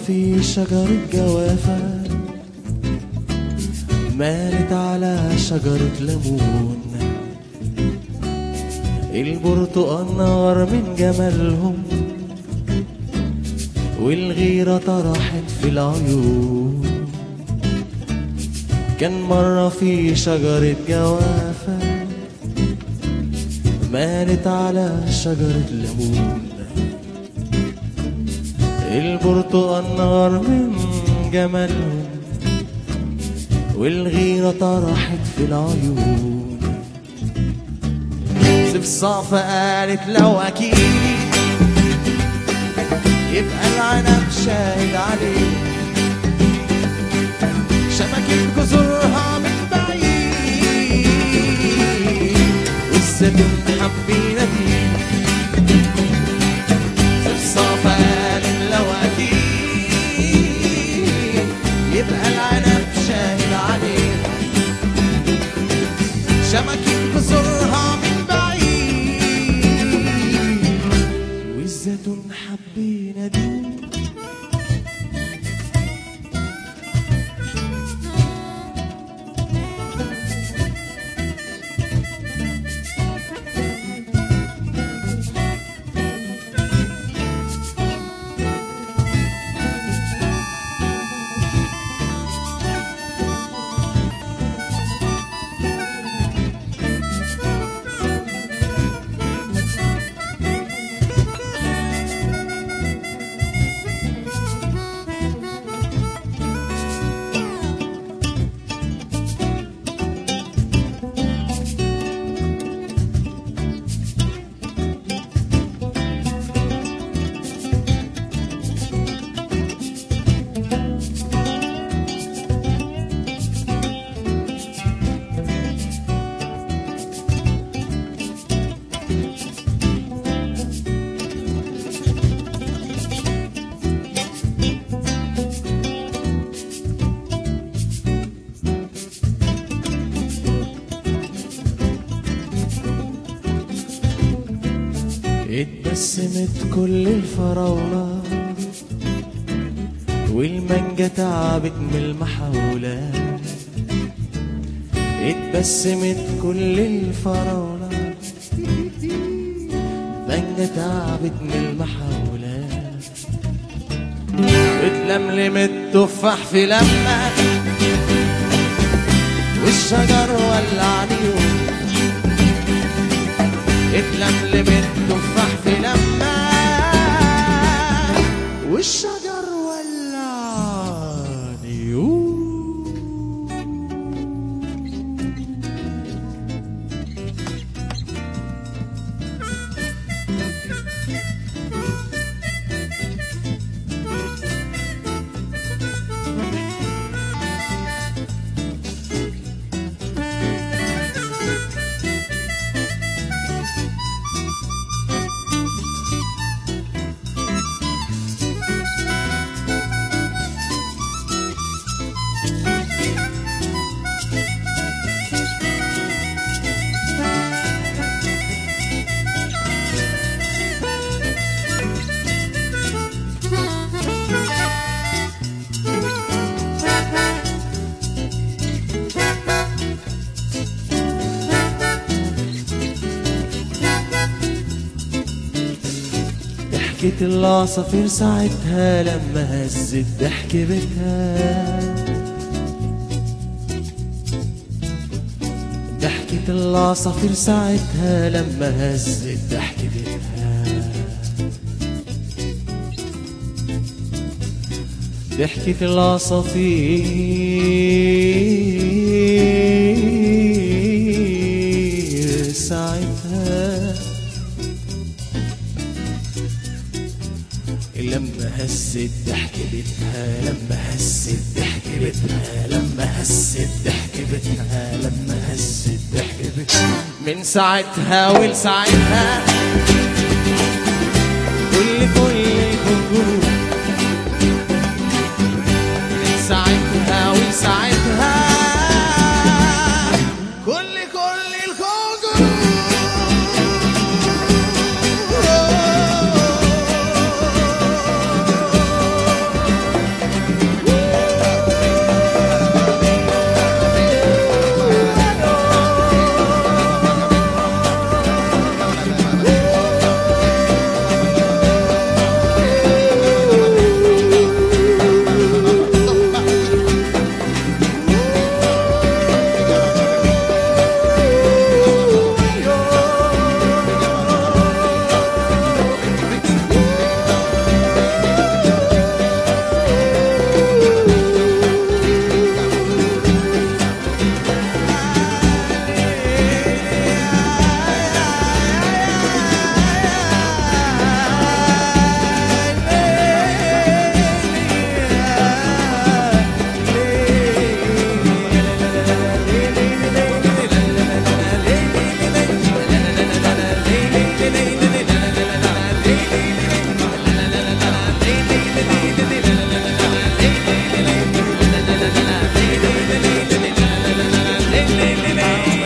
في شجرة جوافة مالت على شجرة ليمون البرتقال نار من جمالهم والغيرة طرحت في العيون كان مرة في شجرة جوافة مالت على شجرة ليمون البرتقال نار من جمالهم والغيرة طرحت في العيون صفصافة قالت لو أكيد يبقى العنب شاهد عليه شبكة جذورها من بعيد والزيتون حبينا دي صفصافة قالت لو أكيد يبقى العنب شاهد عليه شبكة جذورها من بعيد والزيتون حبينا دي اتبسمت كل الفراولة والمانجا تعبت من المحاولة اتبسمت كل الفراولة المانجا تعبت من المحاولة اتلملم التفاح في لمة والشجر ولع نيوم اتلملم التفاح في لما والشجر ولع نيوم ضحكت العصافير ساعتها لما هزت ضحك بيتها ضحكت العصافير ساعتها لما هزت ضحك بيتها ضحكت العصافير ساعتها لما هزت ضحك بيتها لما هزت ضحك بيتها لما هزت ضحك بيتها لما هزت ضحك بيتها من ساعتها ولساعتها كل كل الجمهور من ساعتها ولساعتها كل كل الخنجر ليلي ليلي